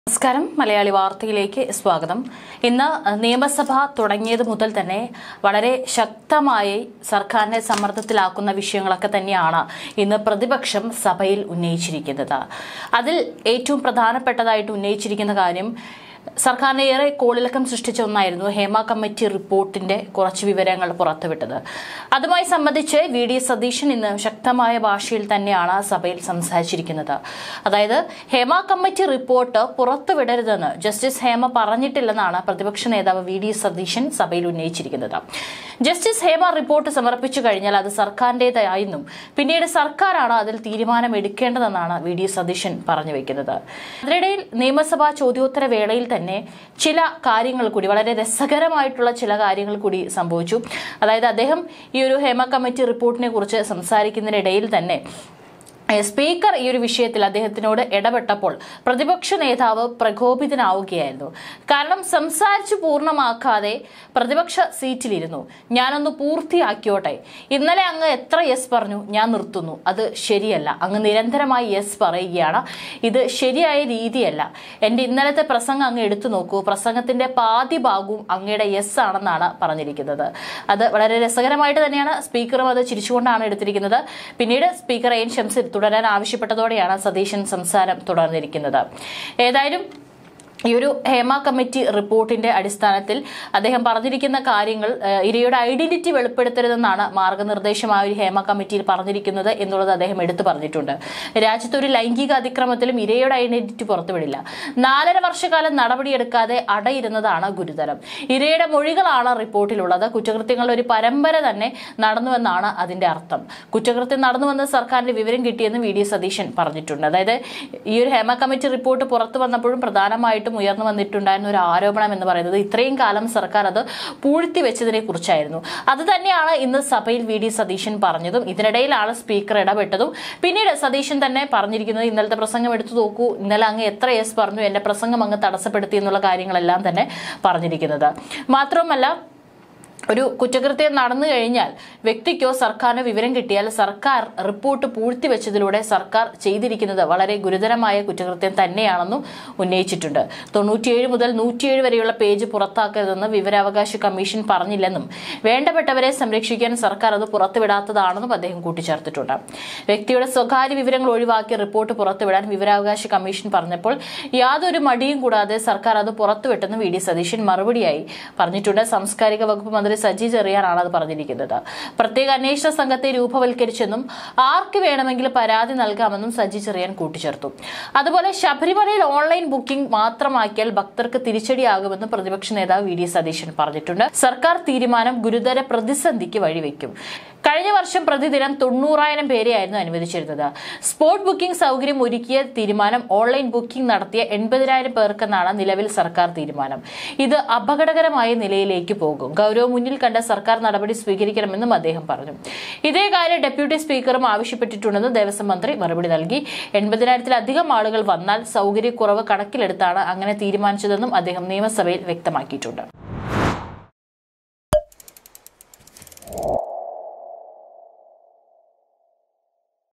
നമസ്കാരം മലയാളി വാർത്തയിലേക്ക് സ്വാഗതം ഇന്ന് നിയമസഭ തുടങ്ങിയത് മുതൽ തന്നെ വളരെ ശക്തമായി സർക്കാരിനെ സമ്മർദ്ദത്തിലാക്കുന്ന വിഷയങ്ങളൊക്കെ തന്നെയാണ് ഇന്ന് പ്രതിപക്ഷം സഭയിൽ ഉന്നയിച്ചിരിക്കുന്നത് അതിൽ ഏറ്റവും പ്രധാനപ്പെട്ടതായിട്ട് ഉന്നയിച്ചിരിക്കുന്ന കാര്യം സർക്കാരിനെ ഏറെ കോളിളക്കം സൃഷ്ടിച്ച ഒന്നായിരുന്നു ഹേമ കമ്മിറ്റി റിപ്പോർട്ടിന്റെ കുറച്ച് വിവരങ്ങൾ പുറത്തുവിട്ടത് അതുമായി സംബന്ധിച്ച് വി ഡി സതീശൻ ഇന്ന് ശക്തമായ ഭാഷയിൽ തന്നെയാണ് സഭയിൽ സംസാരിച്ചിരിക്കുന്നത് അതായത് ഹേമ കമ്മിറ്റി റിപ്പോർട്ട് പുറത്തുവിടരുതെന്ന് ജസ്റ്റിസ് ഹേമ പറഞ്ഞിട്ടില്ലെന്നാണ് പ്രതിപക്ഷ നേതാവ് വി ഡി സതീശൻ സഭയിൽ ഉന്നയിച്ചിരിക്കുന്നത് ജസ്റ്റിസ് ഹേമ റിപ്പോർട്ട് സമർപ്പിച്ചു കഴിഞ്ഞാൽ അത് സർക്കാരിന്റേതായെന്നും പിന്നീട് സർക്കാരാണ് അതിൽ തീരുമാനം എടുക്കേണ്ടതെന്നാണ് വി ഡി സതീശൻ പറഞ്ഞു വെക്കുന്നത് അതിനിടയിൽ നിയമസഭാ ചോദ്യോത്തര വേളയിൽ തന്നെ ചില കാര്യങ്ങൾ കൂടി വളരെ രസകരമായിട്ടുള്ള ചില കാര്യങ്ങൾ കൂടി സംഭവിച്ചു അതായത് അദ്ദേഹം ഈ ഒരു ഹേമ കമ്മിറ്റി റിപ്പോർട്ടിനെ കുറിച്ച് സംസാരിക്കുന്നതിനിടയിൽ തന്നെ ഏഹ് സ്പീക്കർ ഈ ഒരു വിഷയത്തിൽ അദ്ദേഹത്തിനോട് ഇടപെട്ടപ്പോൾ പ്രതിപക്ഷ നേതാവ് പ്രകോപിതനാവുകയായിരുന്നു കാരണം സംസാരിച്ചു പൂർണ്ണമാക്കാതെ പ്രതിപക്ഷ സീറ്റിലിരുന്നു ഞാനൊന്ന് പൂർത്തിയാക്കിയോട്ടെ ഇന്നലെ അങ്ങ് എത്ര യെസ് പറഞ്ഞു ഞാൻ നിർത്തുന്നു അത് ശരിയല്ല അങ്ങ് നിരന്തരമായി യെസ് പറയുകയാണ് ഇത് ശരിയായ രീതിയല്ല എൻ്റെ ഇന്നലത്തെ പ്രസംഗം അങ്ങ് എടുത്തു നോക്കൂ പ്രസംഗത്തിന്റെ പാതി ഭാഗവും അങ്ങയുടെ യെസ് ആണെന്നാണ് പറഞ്ഞിരിക്കുന്നത് അത് വളരെ രസകരമായിട്ട് തന്നെയാണ് സ്പീക്കറും അത് ചിരിച്ചുകൊണ്ടാണ് എടുത്തിരിക്കുന്നത് പിന്നീട് സ്പീക്കർ എൻ ഷംസിർ തുടരാൻ ആവശ്യപ്പെട്ടതോടെയാണ് സതീശൻ സംസാരം തുടർന്നിരിക്കുന്നത് ഏതായാലും ഈ ഒരു ഹേമ കമ്മിറ്റി റിപ്പോർട്ടിന്റെ അടിസ്ഥാനത്തിൽ അദ്ദേഹം പറഞ്ഞിരിക്കുന്ന കാര്യങ്ങൾ ഏഹ്, ഇരയുടെ ഐഡന്റിറ്റി വെളിപ്പെടുത്തരുതെന്നാണ് മാർഗനിർദ്ദേശമായ ഒരു ഹേമ കമ്മിറ്റിയിൽ പറഞ്ഞിരിക്കുന്നത് എന്നുള്ളത് അദ്ദേഹം എടുത്തു പറഞ്ഞിട്ടുണ്ട് രാജ്യത്ത് ഒരു ലൈംഗിക അതിക്രമത്തിലും ഇരയുടെ ഐഡന്റിറ്റി പുറത്തുവിടില്ല നാലര വർഷക്കാലം നടപടിയെടുക്കാതെ അടയിരുന്നതാണ് ഗുരുതരം ഇരയുടെ മൊഴികളാണ് റിപ്പോർട്ടിലുള്ളത് കുറ്റകൃത്യങ്ങളുടെ ഒരു പരമ്പര തന്നെ നടന്നുവെന്നാണ് അതിന്റെ അർത്ഥം കുറ്റകൃത്യം നടന്നുവെന്ന് സർക്കാരിന് വിവരം കിട്ടിയെന്ന് വി ഡി സതീശൻ പറഞ്ഞിട്ടുണ്ട് അതായത് ഈ ഒരു ഹേമ കമ്മിറ്റി റിപ്പോർട്ട് പുറത്തു വന്നപ്പോഴും പ്രധാനമായിട്ടും ഉയർന്നു വന്നിട്ടുണ്ടായിരുന്ന ഒരു ആരോപണം എന്ന് പറയുന്നത് ഇത്രയും കാലം സർക്കാർ അത് പൂഴ്ത്തി വെച്ചതിനെ കുറിച്ചായിരുന്നു അത് തന്നെയാണ് ഇന്ന് സഭയിൽ വി ഡി സതീശൻ പറഞ്ഞതും ഇതിനിടയിലാണ് സ്പീക്കർ ഇടപെട്ടതും പിന്നീട് സതീശൻ തന്നെ പറഞ്ഞിരിക്കുന്നത് ഇന്നലത്തെ പ്രസംഗം എടുത്തു നോക്കൂ ഇന്നലെ അങ്ങ് എത്ര യെസ് പറഞ്ഞു എന്റെ പ്രസംഗം അങ്ങ് തടസ്സപ്പെടുത്തി എന്നുള്ള കാര്യങ്ങളെല്ലാം തന്നെ പറഞ്ഞിരിക്കുന്നത് മാത്രവുമല്ല ഒരു കുറ്റകൃത്യം നടന്നു കഴിഞ്ഞാൽ വ്യക്തിക്കോ സർക്കാരിനോ വിവരം കിട്ടിയാൽ സർക്കാർ റിപ്പോർട്ട് പൂഴ്ത്തിവെച്ചതിലൂടെ സർക്കാർ ചെയ്തിരിക്കുന്നത് വളരെ ഗുരുതരമായ കുറ്റകൃത്യം തന്നെയാണെന്നും ഉന്നയിച്ചിട്ടുണ്ട് തൊണ്ണൂറ്റിയേഴ് മുതൽ നൂറ്റിയേഴ് വരെയുള്ള പേജ് പുറത്താക്കരുതെന്ന് വിവരാവകാശ കമ്മീഷൻ പറഞ്ഞില്ലെന്നും വേണ്ടപ്പെട്ടവരെ സംരക്ഷിക്കാൻ സർക്കാർ അത് പുറത്തുവിടാത്തതാണെന്നും അദ്ദേഹം കൂട്ടിച്ചേർത്തിട്ടുണ്ട് വ്യക്തിയുടെ സ്വകാര്യ വിവരങ്ങൾ ഒഴിവാക്കി റിപ്പോർട്ട് പുറത്തുവിടാൻ വിവരാവകാശ കമ്മീഷൻ പറഞ്ഞപ്പോൾ യാതൊരു മടിയും കൂടാതെ സർക്കാർ അത് പുറത്തുവിട്ടെന്ന് വി ഡി സതീശൻ മറുപടിയായി പറഞ്ഞിട്ടുണ്ട് സാംസ്കാരിക വകുപ്പ് മന്ത്രി സജി ചെറിയാനാണ് അത് പറഞ്ഞിരിക്കുന്നത് പ്രത്യേക അന്വേഷണ സംഘത്തെ രൂപവൽക്കരിച്ചെന്നും ആർക്ക് വേണമെങ്കിലും പരാതി നൽകാമെന്നും സജി ചെറിയാൻ കൂട്ടിച്ചേർത്തു അതുപോലെ ശബരിമലയിൽ ഓൺലൈൻ ബുക്കിംഗ് മാത്രമാക്കിയാൽ ഭക്തർക്ക് തിരിച്ചടിയാകുമെന്ന് പ്രതിപക്ഷ നേതാവ് വി ഡി സതീശൻ പറഞ്ഞിട്ടുണ്ട് സർക്കാർ തീരുമാനം ഗുരുതര പ്രതിസന്ധിക്ക് വഴിവെക്കും കഴിഞ്ഞ വർഷം പ്രതിദിനം തൊണ്ണൂറായിരം പേരെയായിരുന്നു അനുവദിച്ചിരുന്നത് സ്പോട്ട് ബുക്കിംഗ് സൗകര്യം ഒരുക്കിയ തീരുമാനം ഓൺലൈൻ ബുക്കിംഗ് നടത്തിയ എൺപതിനായിരം പേർക്കെന്നാണ് നിലവിൽ സർക്കാർ തീരുമാനം ഇത് അപകടകരമായ നിലയിലേക്ക് പോകും ഗൗരവം മുന്നിൽ കണ്ട സർക്കാർ നടപടി സ്വീകരിക്കണമെന്നും അദ്ദേഹം പറഞ്ഞു ഇതേ കാര്യം ഡെപ്യൂട്ടി സ്പീക്കറും ആവശ്യപ്പെട്ടിട്ടുണ്ടെന്ന് ദേവസ്വം മന്ത്രി മറുപടി നൽകി എൺപതിനായിരത്തിലധികം ആളുകൾ വന്നാൽ സൗകര്യക്കുറവ് കണക്കിലെടുത്താണ് അങ്ങനെ തീരുമാനിച്ചതെന്നും അദ്ദേഹം നിയമസഭയിൽ വ്യക്തമാക്കിയിട്ടുണ്ട്